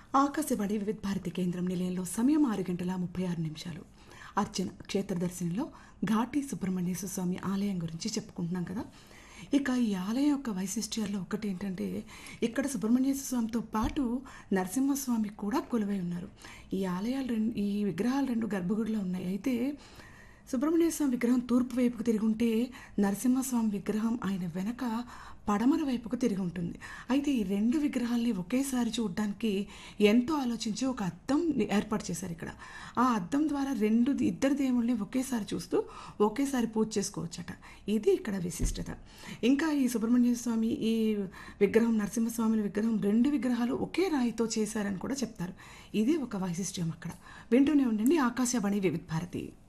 ఆకాశవాణి వివిధ భారతి కేంద్రం నిలయంలో సమయం ఆరు గంటల ముప్పై ఆరు నిమిషాలు అర్చన క్షేత్ర దర్శనంలో ఘాటి సుబ్రహ్మణ్యేశ్వర స్వామి ఆలయం గురించి చెప్పుకుంటున్నాం కదా ఇక ఈ ఆలయం యొక్క వైశిష్ట్యాల్లో ఒకటి ఏంటంటే ఇక్కడ సుబ్రహ్మణ్యేశ్వర స్వామితో పాటు నరసింహస్వామి కూడా కొలువై ఉన్నారు ఈ ఆలయాలు రెండు ఈ విగ్రహాలు రెండు గర్భగుడిలో ఉన్నాయి అయితే సుబ్రహ్మణ్య స్వామి విగ్రహం తూర్పు వైపుకు తిరిగి ఉంటే నరసింహస్వామి విగ్రహం ఆయన వెనక పడమర వైపుకు తిరిగి ఉంటుంది అయితే ఈ రెండు విగ్రహాల్ని ఒకేసారి చూడడానికి ఎంతో ఆలోచించి ఒక అద్దం ఏర్పాటు చేశారు ఇక్కడ ఆ అద్దం ద్వారా రెండు ఇద్దరు దేవుళ్ళని ఒకేసారి చూస్తూ ఒకేసారి పూజ చేసుకోవచ్చట ఇది ఇక్కడ విశిష్టత ఇంకా ఈ సుబ్రహ్మణ్య స్వామి ఈ విగ్రహం నరసింహస్వామి విగ్రహం రెండు విగ్రహాలు ఒకే రాయితో చేశారని కూడా చెప్తారు ఇది ఒక వైశిష్ట్యం అక్కడ వింటూనే ఉండండి ఆకాశవాణి వివిధ భారతి